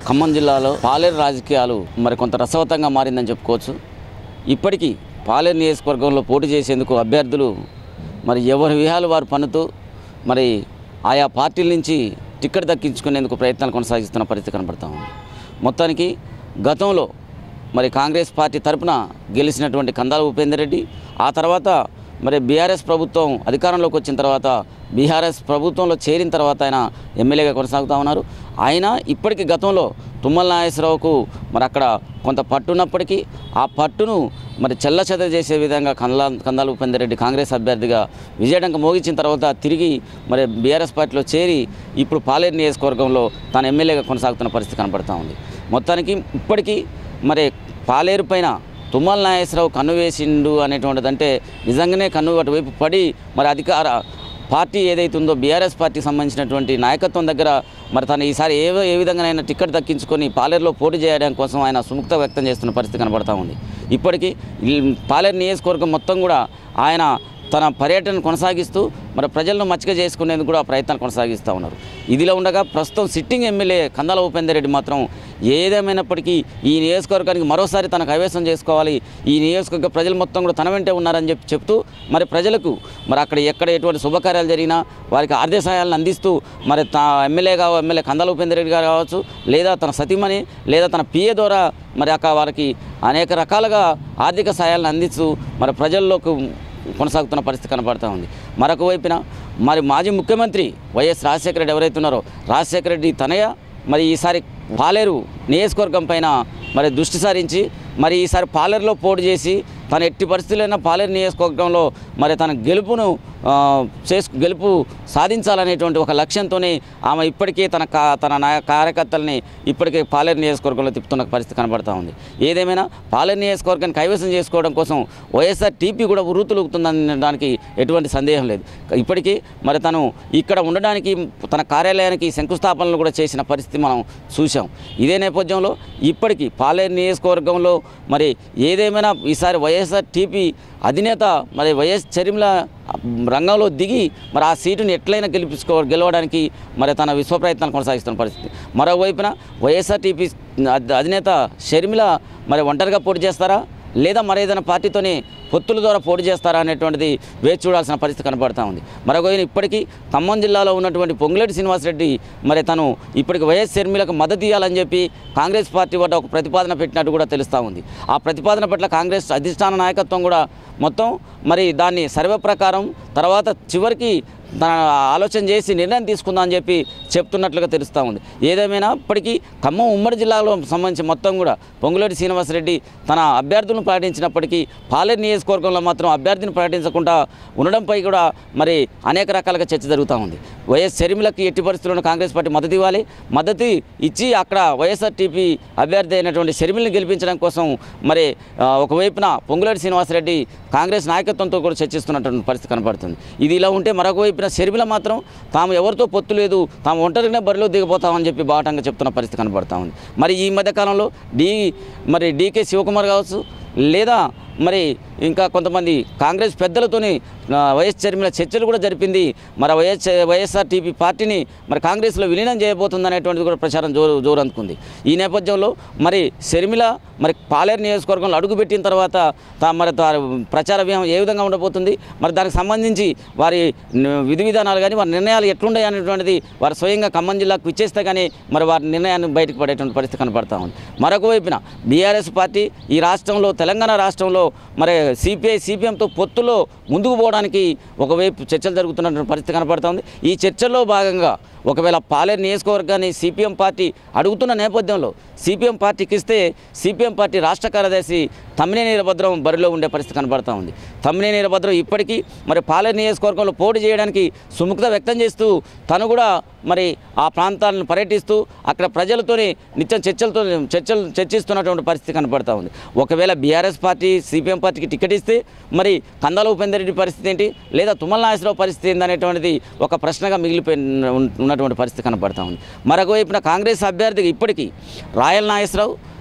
ఖమ్మం జిల్లాలో పాలేరు రాజకీయాలు మరి కొంత రసవతంగా మారిందని చెప్పుకోవచ్చు ఇప్పటికీ పాలేరు నియోజకవర్గంలో పోటీ చేసేందుకు అభ్యర్థులు మరి ఎవరి విహాలు వారు పన్నుతూ మరి ఆయా పార్టీల నుంచి టికెట్ దక్కించుకునేందుకు ప్రయత్నాలు కొనసాగిస్తున్న పరిస్థితి కనబడతా ఉంది మొత్తానికి గతంలో మరి కాంగ్రెస్ పార్టీ తరపున గెలిచినటువంటి కందాల ఉపేందర్ రెడ్డి ఆ తర్వాత మరి బీఆర్ఎస్ ప్రభుత్వం అధికారంలోకి వచ్చిన తర్వాత బీఆర్ఎస్ ప్రభుత్వంలో చేరిన తర్వాత ఆయన ఎమ్మెల్యేగా కొనసాగుతూ ఉన్నారు ఆయన ఇప్పటికీ గతంలో తుమ్మల నాగేశ్వరరావుకు మరి అక్కడ కొంత పట్టున్నప్పటికీ ఆ పట్టును మరి చెల్ల చేసే విధంగా కందా కందాల ఉపేందర్ రెడ్డి కాంగ్రెస్ అభ్యర్థిగా విజయడంక మోగించిన తర్వాత తిరిగి మరి బీఆర్ఎస్ పార్టీలో చేరి ఇప్పుడు పాలేరు నియోజకవర్గంలో తాను ఎమ్మెల్యేగా కొనసాగుతున్న పరిస్థితి కనపడతా ఉంది మొత్తానికి ఇప్పటికీ మరి పాలేరు పైన తుమ్మల నాగేశ్వరరావు కన్ను వేసిండు అనేటువంటిది అంటే నిజంగానే కన్ను అటువైపు పడి మరి అధికార పార్టీ ఏదైతే ఉందో బీఆర్ఎస్ పార్టీకి సంబంధించినటువంటి నాయకత్వం దగ్గర మరి తను ఈసారి ఏ ఏ విధంగానైనా టికెట్ దక్కించుకొని పాలేరులో పోటీ చేయడం కోసం ఆయన సుముక్త వ్యక్తం చేస్తున్న పరిస్థితి కనబడతా ఉంది ఇప్పటికీ ఈ పాలేరు నియోజకవర్గం మొత్తం కూడా ఆయన తన పర్యటన కొనసాగిస్తూ మరి ప్రజలను మచ్చిక చేసుకునేందుకు కూడా ప్రయత్నాలు కొనసాగిస్తూ ఉన్నారు ఇదిలో ఉండగా ప్రస్తుతం సిట్టింగ్ ఎమ్మెల్యే కందాల ఉపేందర్ రెడ్డి మాత్రం ఏదేమైనప్పటికీ ఈ నియోజకవర్గానికి మరోసారి తన కైవసం చేసుకోవాలి ఈ నియోజకవర్గ ప్రజలు మొత్తం కూడా తన వెంటే ఉన్నారని చెప్పి చెప్తూ మరి ప్రజలకు మరి అక్కడ ఎక్కడ ఎటువంటి శుభకార్యాలు జరిగినా వారికి ఆర్థిక సహాయాలను అందిస్తూ మరి తా ఎమ్మెల్యే కావ ఎమ్మెల్యే కందాల ఉపేందర్ రెడ్డి గారు కావచ్చు లేదా తన సతీమణి లేదా తన పిఏ ద్వారా మరి అక్కడ వారికి అనేక రకాలుగా ఆర్థిక సహాయాలను అందిస్తూ మరి ప్రజల్లోకి కొనసాగుతున్న పరిస్థితి కనబడతా ఉంది మరొక వైపున మరి మాజీ ముఖ్యమంత్రి వైఎస్ రాజశేఖర రెడ్డి ఎవరైతే ఉన్నారో రాజశేఖర రెడ్డి తనయ మరి ఈసారి పాలేరు నియోజకవర్గం పైన మరి దృష్టి సారించి మరి ఈసారి పాలేరులో పోటీ చేసి తన ఎట్టి పరిస్థితులైనా పాలేరు నియోజకవర్గంలో మరి తన గెలుపును ఆ, చేసు గెలుపు సాధించాలనేటువంటి ఒక లక్ష్యంతోనే ఆమె ఇప్పటికే తన కా తన నాయ కార్యకర్తల్ని ఇప్పటికే పాలేరు నియోజకవర్గంలో తిప్పుతున్న పరిస్థితి కనబడతా ఉంది ఏదేమైనా పాలేరు నియోజకవర్గాన్ని కైవసం చేసుకోవడం కోసం వైఎస్ఆర్ టీపీ కూడా ఉరుతులుగుతుందనే దానికి ఎటువంటి సందేహం లేదు ఇప్పటికీ మరి తను ఇక్కడ ఉండడానికి తన కార్యాలయానికి శంకుస్థాపనలు కూడా చేసిన పరిస్థితి మనం చూసాం ఇదే నేపథ్యంలో ఇప్పటికీ పాలేరు నియోజకవర్గంలో మరి ఏదేమైనా ఈసారి వైఎస్ఆర్ టీపీ అధినేత మరి వైఎస్ చరిమ్ల రంగంలో దిగి మరి ఆ సీటుని ఎట్లయినా గెలిపించుకో గెలవడానికి మరి తన విశ్వ ప్రయత్నాలు కొనసాగిస్తున్న పరిస్థితి మరోవైపున వైఎస్ఆర్టీపీ అధినేత షర్మిల మరి ఒంటరిగా పోటీ చేస్తారా లేదా మరి ఏదైనా పార్టీతోని పొత్తుల ద్వారా పోటీ చేస్తారా అనేటువంటిది వేచి చూడాల్సిన పరిస్థితి కనబడతా ఉంది మరొక ఇప్పటికీ ఖమ్మం జిల్లాలో ఉన్నటువంటి పొంగులేటి శ్రీనివాసరెడ్డి మరి తను ఇప్పటికి వైఎస్ షర్మిలకు మద్దతు ఇవ్వాలని చెప్పి కాంగ్రెస్ పార్టీ వద్ద ఒక ప్రతిపాదన పెట్టినట్టు కూడా తెలుస్తూ ఉంది ఆ ప్రతిపాదన పట్ల కాంగ్రెస్ అధిష్టాన నాయకత్వం కూడా మొత్తం మరి దాన్ని సర్వే ప్రకారం తర్వాత చివరికి తన ఆలోచన చేసి నిర్ణయం తీసుకుందాం అని చెప్పి చెప్తున్నట్లుగా తెలుస్తూ ఉంది ఏదేమైనా ఇప్పటికీ ఖమ్మం ఉమ్మడి జిల్లాలో సంబంధించి మొత్తం కూడా పొంగులేటి శ్రీనివాసరెడ్డి తన అభ్యర్థులను ప్రకటించినప్పటికీ పాలేరు నియోజకవర్గంలో మాత్రం అభ్యర్థిని ప్రకటించకుండా ఉండడంపై కూడా మరి అనేక రకాలుగా చర్చ జరుగుతూ ఉంది వైఎస్ షర్మిలకి ఎట్టి పరిస్థితుల్లో కాంగ్రెస్ పార్టీ మద్దతు ఇవ్వాలి మద్దతు ఇచ్చి అక్కడ వైఎస్ఆర్టీపీ అభ్యర్థి అయినటువంటి షర్మిల్ని గెలిపించడం కోసం మరి ఆ, ఒకవైపున పొంగులేటి శ్రీనివాసరెడ్డి కాంగ్రెస్ నాయకత్వంతో కూడా చర్చిస్తున్నటువంటి పరిస్థితి కనపడుతుంది ఇది ఇలా ఉంటే మరొక వైపున షర్మిల మాత్రం తాము ఎవరితో పొత్తు లేదు తాము ఒంటరిగానే బరిలో దిగిపోతామని చెప్పి బాటంగా చెప్తున్న పరిస్థితి కనపడతా ఉంది మరి ఈ మధ్య కాలంలో డి మరి డీకే శివకుమార్ కావచ్చు లేదా మరి ఇంకా కొంతమంది కాంగ్రెస్ పెద్దలతోని ఆ, వైఎస్ చర్మిల చర్చలు కూడా జరిపింది మరి వైఎస్ వైఎస్ఆర్టీపీ పార్టీని మరి కాంగ్రెస్లో విలీనం చేయబోతుంది అనేటువంటిది కూడా ప్రచారం జోరు జోరు అందుకుంది ఈ నేపథ్యంలో మరి షర్మిల మరి పాలేరు నియోజకవర్గంలో అడుగుపెట్టిన తర్వాత తా మరి తా- ప్రచార వ్యూహం ఏ విధంగా ఉండబోతుంది మరి దానికి సంబంధించి వారి న- విధి విధానాలు కానీ వారి నిర్ణయాలు ఎట్లుంటాయి అనేటువంటిది వారు స్వయంగా ఖమ్మం జిల్లాకు ఇచ్చేస్తే కానీ మరి వారి నిర్ణయాన్ని బయటకు పడేటువంటి పరిస్థితి కనపడతా ఉంది మరొక వైపున బీఆర్ఎస్ పార్టీ ఈ రాష్ట్రంలో తెలంగాణ రాష్ట్రంలో మరి సిపిఐ సిపిఎంతో పొత్తులో ముందుకు పోవడానికి ఒకవైపు చర్చలు జరుగుతున్నటువంటి పరిస్థితి కనపడతా ఉంది ఈ చర్చల్లో భాగంగా ఒకవేళ పాలేరు నియోజకవర్గాన్ని సిపిఎం పార్టీ అడుగుతున్న నేపథ్యంలో సిపిఎం పార్టీకి ఇస్తే సిపిఎం పార్టీ రాష్ట్ర కార్యదర్శి తమ్మినేని వీరభద్రం బరిలో ఉండే పరిస్థితి కనబడతా ఉంది తమ్మినేని వీరభద్రం ఇప్పటికీ మరి పాలేరు నియోజకవర్గంలో పోటీ చేయడానికి సుముఖత వ్యక్తం చేస్తూ తను కూడా మరి ఆ ప్రాంతాలను పర్యటిస్తూ అక్కడ ప్రజలతోని నిత్యం చర్చలతో చర్చలు చర్చిస్తున్నటువంటి పరిస్థితి కనపడతా ఉంది ఒకవేళ బీఆర్ఎస్ పార్టీ సిపిఎం పార్టీకి టికెట్ ఇస్తే మరి కందాల ఉపేందర్ పరిస్థితి ఏంటి లేదా తుమ్మల నాగేశ్వరరావు పరిస్థితి ఏందనేటువంటిది ఒక ప్రశ్నగా మిగిలిపోయి ఉన్న- ఉన్నటువంటి పరిస్థితి కనపడతా ఉంది మరొక వైపున కాంగ్రెస్ అభ్యర్థికి ఇప్పటికీ రాయల్ నాగేశ్వరరావు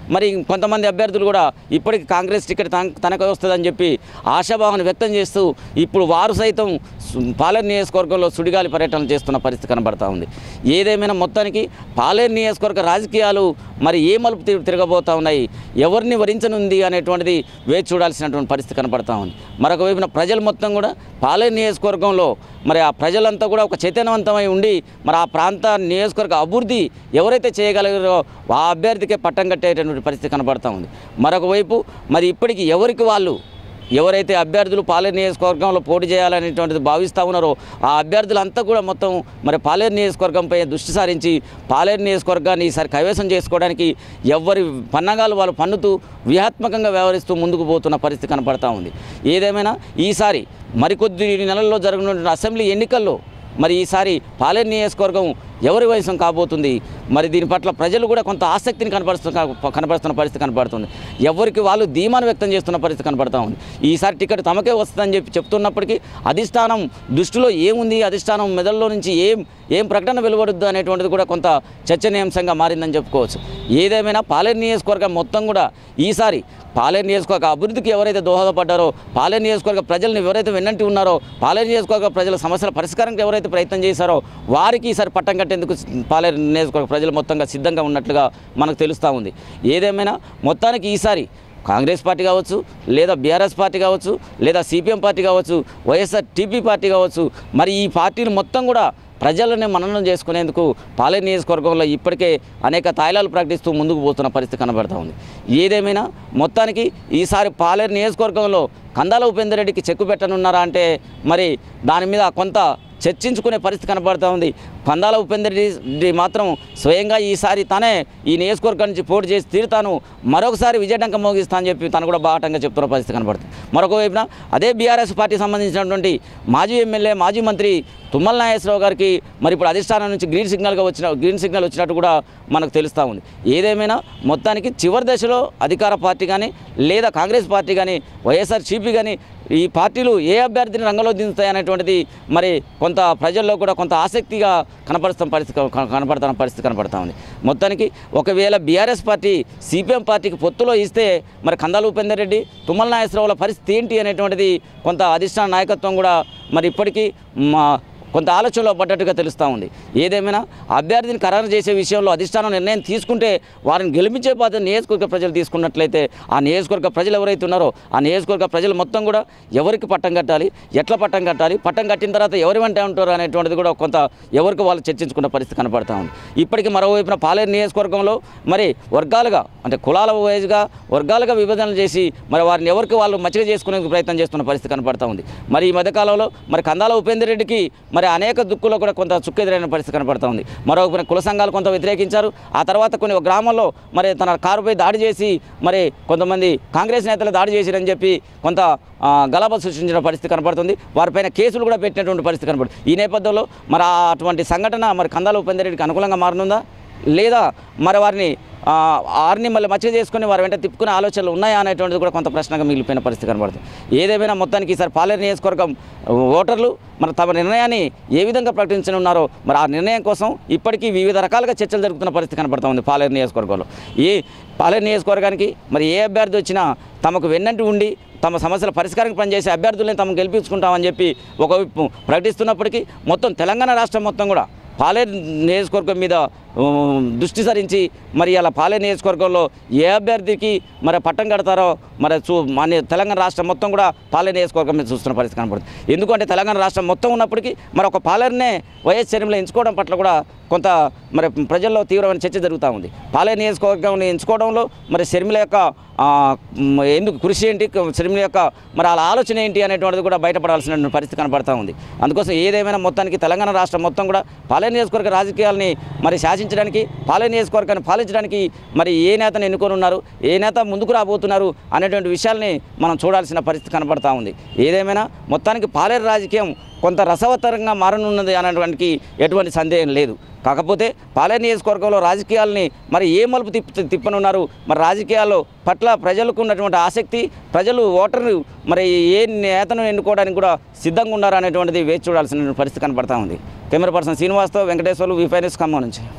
మరి కొంతమంది అభ్యర్థులు కూడా ఇప్పటికి కాంగ్రెస్ టికెట్ తన తనకు వస్తుందని చెప్పి ఆశాభావాన్ని వ్యక్తం చేస్తూ ఇప్పుడు వారు సైతం సు- పాలేరు నియోజకవర్గంలో సుడిగాలి పర్యటన చేస్తున్న పరిస్థితి కనబడతా ఉంది ఏదేమైనా మొత్తానికి పాలేరు నియోజకవర్గ రాజకీయాలు మరి ఏ మలుపు తిరిగి తిరగబోతా ఉన్నాయి ఎవరిని వరించనుంది అనేటువంటిది వేచి చూడాల్సినటువంటి పరిస్థితి కనబడతా ఉంది మరొక వైపున ప్రజలు మొత్తం కూడా పాలేరు నియోజకవర్గంలో మరి ఆ ప్రజలంతా కూడా ఒక చైతన్యవంతమై ఉండి మరి ఆ ప్రాంత నియోజకవర్గ అభివృద్ధి ఎవరైతే చేయగలిగారో ఆ అభ్యర్థికే పట్టం కట్టేటటువంటి పరిస్థితి కనబడతా ఉంది మరొక వైపు మరి ఇప్పటికి ఎవరికి వాళ్ళు ఎవరైతే అభ్యర్థులు పాలేరు నియోజకవర్గంలో పోటీ చేయాలనేటువంటిది భావిస్తూ ఉన్నారో ఆ అభ్యర్థులంతా కూడా మొత్తం మరి పాలేరు నియోజకవర్గంపై దృష్టి సారించి పాలేరు నియోజకవర్గాన్ని ఈసారి కైవసం చేసుకోవడానికి ఎవరి పన్నగాలు వాళ్ళు పన్నుతూ వ్యూహాత్మకంగా వ్యవహరిస్తూ ముందుకు పోతున్న పరిస్థితి కనపడతా ఉంది ఏదేమైనా ఈసారి మరికొద్ది నెలల్లో జరగనున్న అసెంబ్లీ ఎన్నికల్లో మరి ఈసారి పాలేరు నియోజకవర్గం ఎవరి వయసం కాబోతుంది మరి దీని పట్ల ప్రజలు కూడా కొంత ఆసక్తిని కనపరుస్తున్న కనపరుస్తున్న పరిస్థితి కనపడుతుంది ఎవరికి వాళ్ళు ధీమాను వ్యక్తం చేస్తున్న పరిస్థితి కనపడతా ఉంది ఈసారి టికెట్ తమకే వస్తుందని చెప్పి చెప్తున్నప్పటికీ అధిష్టానం దృష్టిలో ఏముంది అధిష్టానం మెదడులో నుంచి ఏం ఏం ప్రకటన వెలువడుద్దు అనేటువంటిది కూడా కొంత చర్చనీయాంశంగా మారిందని చెప్పుకోవచ్చు ఏదేమైనా పాలేరు నియోజకవర్గం మొత్తం కూడా ఈసారి పాలేరు నియోజకవర్గ అభివృద్ధికి ఎవరైతే దోహదపడ్డారో పాలేరు నియోజకవర్గ ప్రజలను ఎవరైతే వెన్నంటి ఉన్నారో పాలేరు నియోజకవర్గ ప్రజల సమస్యల పరిష్కారానికి ఎవరైతే ప్రయత్నం చేశారో వారికి ఈసారి పట్టం కట్టేందుకు పాలేరు నియోజకవర్గ ప్రజలు మొత్తంగా సిద్ధంగా ఉన్నట్లుగా మనకు తెలుస్తూ ఉంది ఏదేమైనా మొత్తానికి ఈసారి కాంగ్రెస్ పార్టీ కావచ్చు లేదా బీఆర్ఎస్ పార్టీ కావచ్చు లేదా సిపిఎం పార్టీ కావచ్చు వైఎస్ఆర్ టీపీ పార్టీ కావచ్చు మరి ఈ పార్టీలు మొత్తం కూడా ప్రజలని మననం చేసుకునేందుకు పాలేరు నియోజకవర్గంలో ఇప్పటికే అనేక తాయిలాలు ప్రకటిస్తూ ముందుకు పోతున్న పరిస్థితి కనబడతా ఉంది ఏదేమైనా మొత్తానికి ఈసారి పాలేరు నియోజకవర్గంలో కందాల ఉపేందర్ రెడ్డికి చెక్కు పెట్టనున్నారా అంటే మరి దాని మీద కొంత చర్చించుకునే పరిస్థితి కనబడతా ఉంది పందాల ఉపేందర్ రెడ్డి మాత్రం స్వయంగా ఈసారి తనే ఈ నియోజకవర్గం నుంచి పోటీ చేసి తీరుతాను మరొకసారి విజయడంక మోగిస్తా అని చెప్పి తను కూడా బాటంగా చెప్తున్న పరిస్థితి కనబడుతుంది మరొక వైపున అదే బీఆర్ఎస్ పార్టీ సంబంధించినటువంటి మాజీ ఎమ్మెల్యే మాజీ మంత్రి తుమ్మల నాగేశ్వరరావు గారికి మరి ఇప్పుడు అధిష్టానం నుంచి గ్రీన్ సిగ్నల్గా వచ్చిన గ్రీన్ సిగ్నల్ వచ్చినట్టు కూడా మనకు తెలుస్తూ ఉంది ఏదేమైనా మొత్తానికి చివరి దశలో అధికార పార్టీ కానీ లేదా కాంగ్రెస్ పార్టీ కానీ వైఎస్ఆర్ సిపి కానీ ఈ పార్టీలు ఏ అభ్యర్థిని రంగంలో దించుతాయి అనేటువంటిది మరి కొంత ప్రజల్లో కూడా కొంత ఆసక్తిగా కనపడుతున్న పరిస్థితి క- కనపడుతున్న పరిస్థితి కనపడతా ఉంది మొత్తానికి ఒకవేళ బీఆర్ఎస్ పార్టీ సిపిఎం పార్టీకి పొత్తులో ఇస్తే మరి కందాల ఉపేందర్ రెడ్డి తుమ్మల నాగేశ్వరరావుల పరిస్థితి ఏంటి అనేటువంటిది కొంత అధిష్టాన నాయకత్వం కూడా మరి ఇప్పటికీ మా కొంత ఆలోచనలో పడ్డట్టుగా తెలుస్తూ ఉంది ఏదేమైనా అభ్యర్థిని ఖరారు చేసే విషయంలో అధిష్టానం నిర్ణయం తీసుకుంటే వారిని గెలిపించే బాధ్యత నియోజకవర్గ ప్రజలు తీసుకున్నట్లయితే ఆ నియోజకవర్గ ప్రజలు ఎవరైతే ఉన్నారో ఆ నియోజకవర్గ ప్రజలు మొత్తం కూడా ఎవరికి పట్టం కట్టాలి ఎట్లా పట్టం కట్టాలి పట్టం కట్టిన తర్వాత ఎవరి వెంట ఉంటారు అనేటువంటిది కూడా కొంత ఎవరికి వాళ్ళు చర్చించుకున్న పరిస్థితి కనపడతా ఉంది ఇప్పటికీ మరోవైపున పాలేరు నియోజకవర్గంలో మరి వర్గాలుగా అంటే కులాల వైజ్గా వర్గాలుగా విభజనలు చేసి మరి వారిని ఎవరికి వాళ్ళు మచ్చిక చేసుకునే ప్రయత్నం చేస్తున్న పరిస్థితి కనపడతా ఉంది మరి ఈ మధ్యకాలంలో మరి కందాల ఉపేందర్ రెడ్డికి మరి అనేక దుక్కులో కూడా కొంత చుక్కెదురైన పరిస్థితి కనపడతా ఉంది మరొక కుల సంఘాలు కొంత వ్యతిరేకించారు ఆ తర్వాత కొన్ని ఒక గ్రామంలో మరి తన కారుపై దాడి చేసి మరి కొంతమంది కాంగ్రెస్ నేతలు దాడి చేసిరని చెప్పి కొంత ఆ, గలభ సృష్టించిన పరిస్థితి కనపడుతుంది వారిపైన కేసులు కూడా పెట్టినటువంటి పరిస్థితి కనపడుతుంది ఈ నేపథ్యంలో మరి ఆ అటువంటి సంఘటన మరి కందాల ఉపేందర్ రెడ్డికి అనుకూలంగా మారనుందా లేదా మరి వారిని ఆ, వారిని మళ్ళీ మచ్చిక చేసుకుని వారి వెంట తిప్పుకునే ఆలోచనలు ఉన్నాయా అనేటువంటిది కూడా కొంత ప్రశ్నగా మిగిలిపోయిన పరిస్థితి కనబడుతుంది ఏదేమైనా మొత్తానికి ఈసారి పాలేరు నియోజకవర్గం ఓటర్లు మరి తమ నిర్ణయాన్ని ఏ విధంగా ప్రకటించనున్నారో మరి ఆ నిర్ణయం కోసం ఇప్పటికీ వివిధ రకాలుగా చర్చలు జరుగుతున్న పరిస్థితి కనబడుతూ ఉంది పాలేరు నియోజకవర్గంలో ఈ పాలేరు నియోజకవర్గానికి మరి ఏ అభ్యర్థి వచ్చినా తమకు వెన్నంటి ఉండి తమ సమస్యల పరిష్కారానికి పనిచేసే అభ్యర్థులను తమకు గెలిపించుకుంటామని చెప్పి ఒకవైపు ప్రకటిస్తున్నప్పటికీ మొత్తం తెలంగాణ రాష్ట్రం మొత్తం కూడా పాలేరు నియోజకవర్గం మీద ఉమ్, దృష్టి సారించి మరి అలా పాలేరు నియోజకవర్గంలో ఏ అభ్యర్థికి మరి పట్టం కడతారో మరి చూ మన తెలంగాణ రాష్ట్రం మొత్తం కూడా పాలేరు నియోజకవర్గం మీద చూస్తున్న పరిస్థితి కనపడుతుంది ఎందుకంటే తెలంగాణ రాష్ట్రం మొత్తం ఉన్నప్పటికీ మరి ఒక పాలేరునే వైఎస్ చర్యలు ఎంచుకోవడం పట్ల కూడా కొంత మరి ప్రజల్లో తీవ్రమైన చర్చ జరుగుతూ ఉంది పాలేరు నియోజకవర్గం ఎంచుకోవడంలో మరి షర్మిల యొక్క ఆ, మ్, ఎందుకు కృషి ఏంటి షర్మిల యొక్క మరి వాళ్ళ ఆలోచన ఏంటి అనేటువంటిది కూడా బయటపడాల్సిన పరిస్థితి కనపడతా ఉంది అందుకోసం ఏదేమైనా మొత్తానికి తెలంగాణ రాష్ట్రం మొత్తం కూడా పాలేరు నియోజకవర్గ రాజకీయాలని మరి శాసించడానికి పాలేరు నియోజకవర్గాన్ని పాలించడానికి మరి ఏ నేతను ఎన్నుకొని ఉన్నారు ఏ నేత ముందుకు రాబోతున్నారు అనేటువంటి విషయాల్ని మనం చూడాల్సిన పరిస్థితి కనపడతా ఉంది ఏదేమైనా మొత్తానికి పాలేరు రాజకీయం కొంత రసవత్తరంగా మారనున్నది అనేటువంటి ఎటువంటి సందేహం లేదు కాకపోతే పాలేరు నియోజకవర్గంలో రాజకీయాలని మరి ఏ మలుపు తిప్ప తిప్పనున్నారు మరి రాజకీయాల్లో పట్ల ప్రజలకు ఉన్నటువంటి ఆసక్తి ప్రజలు ఓటర్లు మరి ఏ నేతను ఎన్నుకోవడానికి కూడా సిద్ధంగా ఉన్నారు అనేటువంటిది వేచి చూడాల్సిన పరిస్థితి కనపడతా ఉంది కెమెరా పర్సన్ శ్రీనివాస్తో వెంకటేశ్వర్లు వి ఫైనాన్స్ ఖమ్మం నుంచి